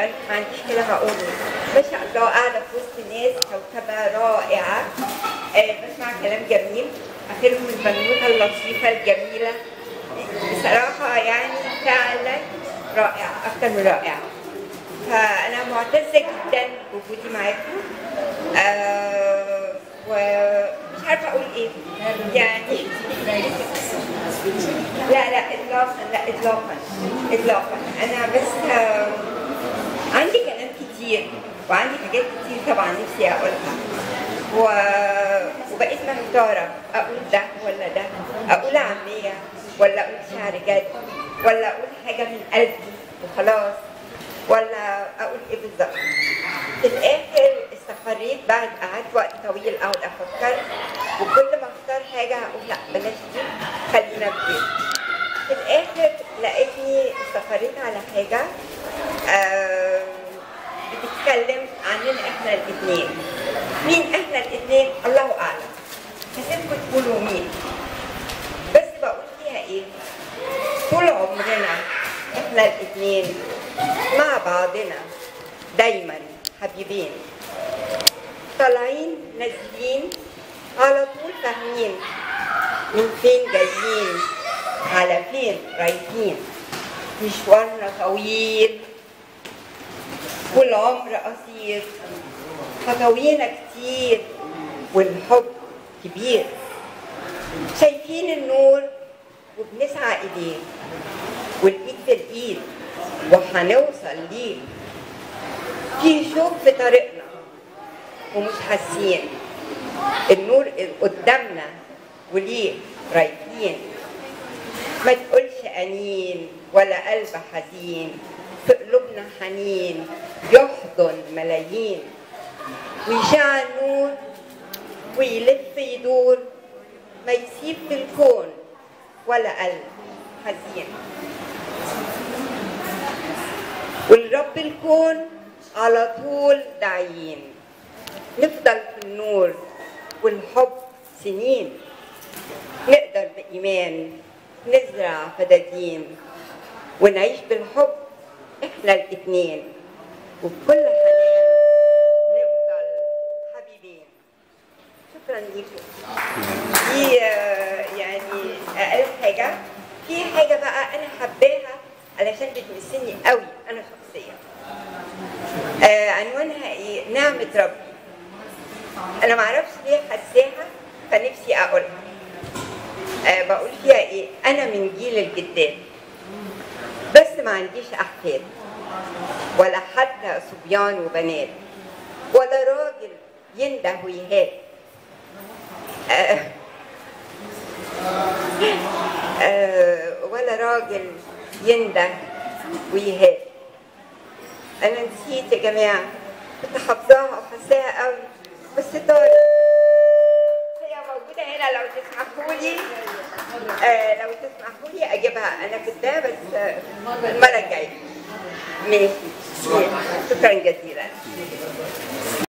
تقريبا ما عنديش كلام اقوله ما شاء الله قاعده في وسط ناس كوكبه رائعه آه بسمع كلام جميل اخرهم البنوته اللطيفه الجميله بصراحه يعني فعلا رائعه اكتر من رائعه فانا معتزه جدا بوجودي معاكم آه ومش عارفه اقول ايه يعني لا لا اطلاقا لا اطلاقا اطلاقا انا بس آه، عندي كلام كتير وعندي حاجات كتير طبعا نفسي اقولها و... وبقيت محتاره اقول ده ولا ده اقول عاميه ولا اقول شعر جد ولا اقول حاجه من قلبي وخلاص ولا اقول ايه بالظبط في الاخر استقريت بعد قعدت وقت طويل اقعد افكر وكل ما اختار حاجه اقول لا بلاش دي خلينا بدي في الاخر لقيتني استقريت على حاجه آه بتتكلم عننا احنا الاثنين مين احنا الاثنين الله اعلم هسيبكم تقولوا مين بس بقول فيها ايه طول عمرنا احنا الاثنين مع بعضنا دايما حبيبين طالعين نازلين على طول فاهمين من فين جايين على فين رايحين مشوارنا طويل والعمر قصير خطوينا كتير والحب كبير شايفين النور وبنسعى إليه والإيد في الإيد وهنوصل ليه في شوق في طريقنا ومش حاسين النور قدامنا وليه رايحين ما تقولش أنين ولا قلب حزين في قلوبنا حنين يحضن ملايين ويشع النور ويلف يدور ما يسيب في الكون ولا قلب حزين والرب الكون على طول داعيين نفضل في النور والحب سنين نقدر بإيمان نزرع فدادين ونعيش بالحب احنا الاتنين وبكل حنان نفضل حبيبين شكرا ليكم دي آه، يعني اقل حاجه في حاجه بقى انا حباها علشان بتمسني قوي انا شخصيا آه عنوانها ايه نعمه ربي انا معرفش ليه حساها فنفسي اقولها آه بقول فيها ايه انا من جيل الجدات بس ما عنديش احفاد ولا حتى صبيان وبنات ولا راجل ينده ويهات آه آه ولا راجل ينده ويهات انا نسيت يا جماعه كنت حافظاها وحاساها قوي بس طارت هي موجوده هنا لو تسمحوا لي آه لو تسمحوا لي اجيبها انا كنتها بس آه، المره الجايه ماشي شكرا جزيلا